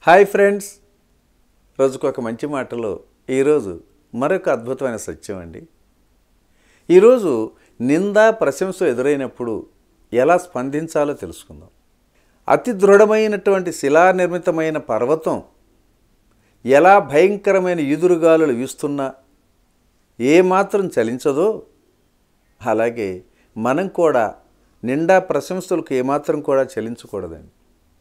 hi friends రోజుకు ఒక మంచి మాటలో ఈరోజు మరొక అద్భుతమైన సత్యం అండి ఈరోజు నింద ప్రశంస ఎదురైనప్పుడు ఎలా స్పందించాలో తెలుసుకుందాం అతి దృఢమైనటువంటి శిలా నిర్మితమైన పర్వతం ఎలా భయంకరమైన ఈదురుగాలులు వీస్తున్నా ఏమాత్రం చలించదో అలాగే మనం కూడా నిండా ప్రశంసలకు ఏమాత్రం కూడా చలించకూడదండి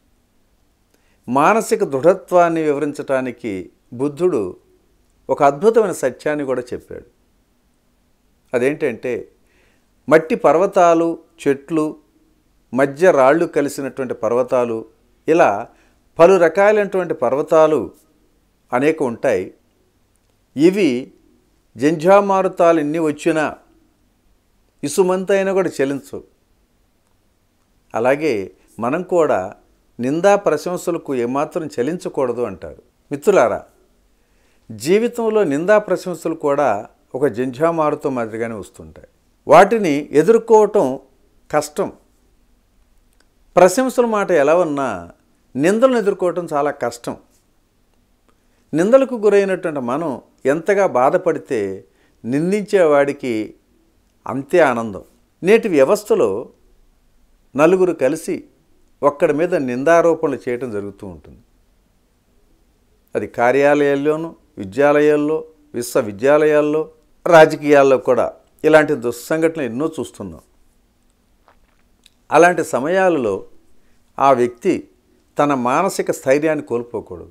మానసిక దృఢత్వాన్ని వివరించటానికి బుద్ధుడు ఒక అద్భుతమైన సత్యాన్ని కూడా చెప్పాడు అదేంటంటే మట్టి పర్వతాలు చెట్లు మధ్య రాళ్ళు కలిసినటువంటి పర్వతాలు ఇలా పలు రకాలైనటువంటి పర్వతాలు అనేక ఉంటాయి ఇవి జంఝామారుతాలు ఎన్ని వచ్చినా ఇసుమంతైనా కూడా చెలించు అలాగే మనం కూడా నిందా ప్రశంసలకు ఏమాత్రం చలించకూడదు అంటారు మిత్రులారా జీవితంలో నిందా ప్రశంసలు కూడా ఒక జంఝామారుతో మాదిరిగానే వస్తుంటాయి వాటిని ఎదుర్కోవటం కష్టం ప్రశంసల మాట ఎలా ఉన్నా నిందలను ఎదుర్కోవటం చాలా కష్టం నిందలకు గురైనటువంటి మనం ఎంతగా బాధపడితే నిందించేవాడికి అంతే ఆనందం నేటి వ్యవస్థలో నలుగురు కలిసి ఒక్కడి మీద నిందారోపణలు చేయటం జరుగుతూ ఉంటుంది అది కార్యాలయాల్లోనూ విద్యాలయాల్లో విశ్వవిద్యాలయాల్లో రాజకీయాల్లో కూడా ఇలాంటి దుస్సంఘటనలు ఎన్నో చూస్తున్నాం అలాంటి సమయాలలో ఆ వ్యక్తి తన మానసిక స్థైర్యాన్ని కోల్పోకూడదు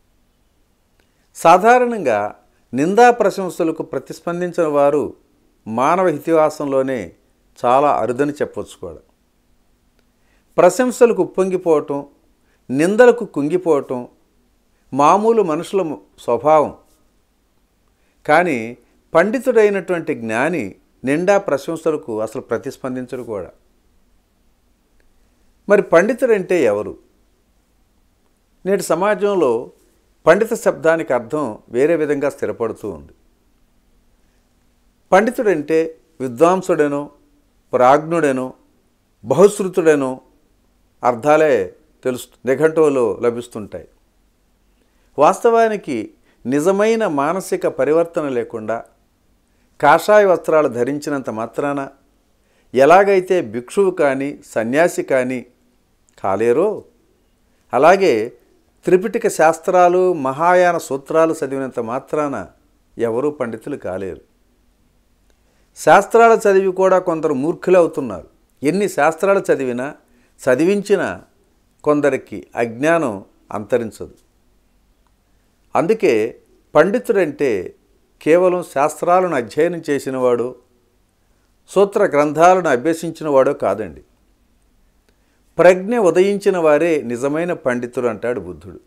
సాధారణంగా నిందా ప్రశంసలకు ప్రతిస్పందించిన వారు మానవ ఇతిహాసంలోనే చాలా అరుదని చెప్పవచ్చు కూడా ప్రశంసలకు ఉప్పొంగిపోవటం నిందలకు కుంగిపోవటం మామూలు మనుషుల స్వభావం కానీ పండితుడైనటువంటి జ్ఞాని నిండా ప్రశంసలకు అసలు ప్రతిస్పందించడు కూడా మరి పండితుడంటే ఎవరు నేటి సమాజంలో పండిత శబ్దానికి అర్థం వేరే విధంగా స్థిరపడుతూ ఉంది పండితుడంటే విద్వాంసుడెనో ప్రాజ్ఞుడెనో బహుశ్రుతుడెనో అర్థాలే తెలుసు నిఘంటువులో లభిస్తుంటాయి వాస్తవానికి నిజమైన మానసిక పరివర్తన లేకుండా కాషాయ వస్త్రాలు ధరించినంత మాత్రాన ఎలాగైతే భిక్షువు కానీ సన్యాసి కానీ కాలేరో అలాగే త్రిపిటిక శాస్త్రాలు మహాయాన సూత్రాలు చదివినంత మాత్రాన ఎవరూ పండితులు కాలేరు శాస్త్రాలు చదివి కూడా కొందరు మూర్ఖులు అవుతున్నారు ఎన్ని శాస్త్రాలు చదివినా చదివించిన కొందరికి అజ్ఞానం అంతరించదు అందుకే పండితుడంటే కేవలం శాస్త్రాలను అధ్యయనం చేసినవాడు సూత్ర గ్రంథాలను అభ్యసించినవాడో కాదండి ప్రజ్ఞ ఉదయించిన వారే నిజమైన పండితుడు అంటాడు బుద్ధుడు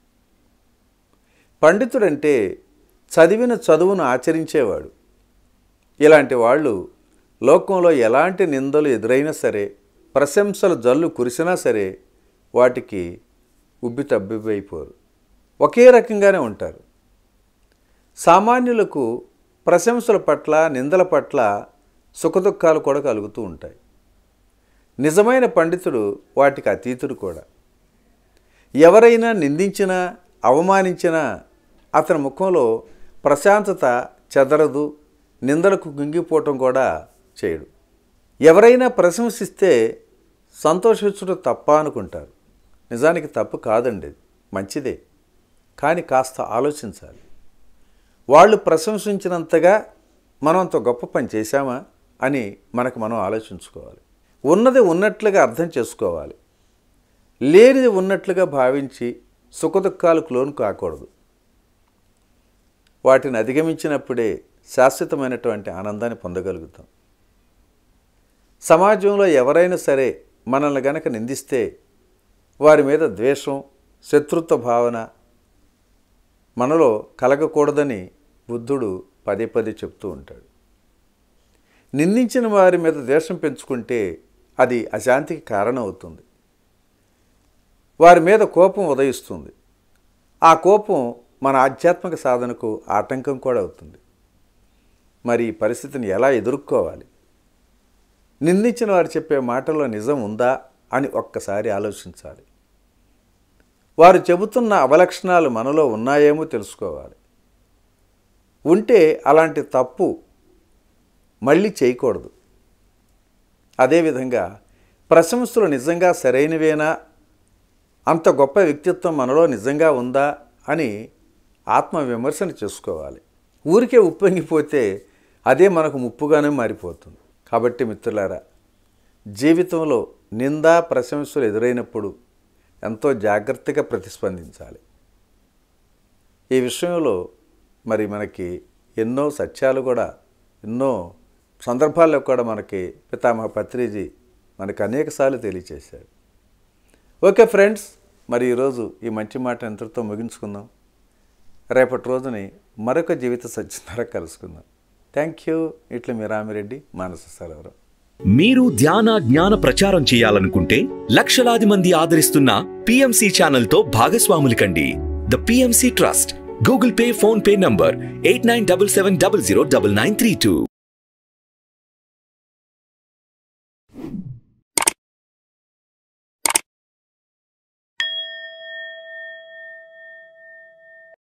పండితుడంటే చదివిన చదువును ఆచరించేవాడు ఇలాంటి వాళ్ళు లోకంలో ఎలాంటి నిందలు ఎదురైనా సరే ప్రశంసల జల్లు కురిసినా సరే వాటికి ఉబ్బి తబ్బిబ్బైపోరు ఒకే రకంగానే ఉంటారు సామాన్యులకు ప్రశంసల పట్ల నిందల పట్ల సుఖదుఖాలు కూడా కలుగుతూ ఉంటాయి నిజమైన పండితుడు వాటికి అతీతుడు కూడా ఎవరైనా నిందించినా అవమానించినా అతని ముఖంలో ప్రశాంతత చెదరదు నిందలకు కుంగిపోవటం కూడా చేయడు ఎవరైనా ప్రశంసిస్తే సంతోషించడం తప్ప అనుకుంటారు నిజానికి తప్పు కాదండి అది మంచిదే కానీ కాస్త ఆలోచించాలి వాళ్ళు ప్రశంసించినంతగా మనం అంత గొప్ప పని చేశామా అని మనకు మనం ఆలోచించుకోవాలి ఉన్నది ఉన్నట్లుగా అర్థం చేసుకోవాలి లేనిది ఉన్నట్లుగా భావించి సుఖదుఖాలకు లోను కాకూడదు వాటిని అధిగమించినప్పుడే శాశ్వతమైనటువంటి ఆనందాన్ని పొందగలుగుతాం సమాజంలో ఎవరైనా సరే మనల్ని గనక నిందిస్తే వారి మీద ద్వేషం శత్రుత్వ భావన మనలో కలగకూడదని బుద్ధుడు పదే పదే చెప్తూ ఉంటాడు నిందించిన వారి మీద ద్వేషం పెంచుకుంటే అది అశాంతికి కారణం అవుతుంది వారి మీద కోపం ఉదయిస్తుంది ఆ కోపం మన ఆధ్యాత్మిక సాధనకు ఆటంకం కూడా అవుతుంది మరి ఈ పరిస్థితిని ఎలా ఎదుర్కోవాలి నిందించిన వారు చెప్పే మాటల్లో నిజం ఉందా అని ఒక్కసారి ఆలోచించాలి వారు చెబుతున్న అవలక్షణాలు మనలో ఉన్నాయేమో తెలుసుకోవాలి ఉంటే అలాంటి తప్పు మళ్ళీ చేయకూడదు అదేవిధంగా ప్రశంసలు నిజంగా సరైనవేనా అంత గొప్ప వ్యక్తిత్వం మనలో నిజంగా ఉందా అని ఆత్మవిమర్శన చేసుకోవాలి ఊరికే ఉప్పొంగిపోతే అదే మనకు ముప్పుగానే మారిపోతుంది కాబట్టి మిత్రులారా జీవితంలో నిందా ప్రశంసలు ఎదురైనప్పుడు ఎంతో జాగ్రత్తగా ప్రతిస్పందించాలి ఈ విషయంలో మరి మనకి ఎన్నో సత్యాలు కూడా ఎన్నో సందర్భాల్లో కూడా మనకి పితామహ పత్రిజీ మనకు అనేకసార్లు తెలియచేశాడు ఓకే ఫ్రెండ్స్ మరి ఈరోజు ఈ మంచి మాట ఎంతటితో ముగించుకుందాం రేపటి రోజుని మరొక జీవిత సత్యం ద్వారా కలుసుకుందాం థ్యాంక్ యూ ఇట్లా మీ రామిరెడ్డి మానస సరోవరం మీరు ధ్యాన జ్ఞాన ప్రచారం చేయాలనుకుంటే లక్షలాది మంది ఆదరిస్తున్న పిఎంసి ఛానల్ తో భాగస్వాములు కండి the PMC trust Google Pay PhonePe number eight nine double seven double zero double nine three two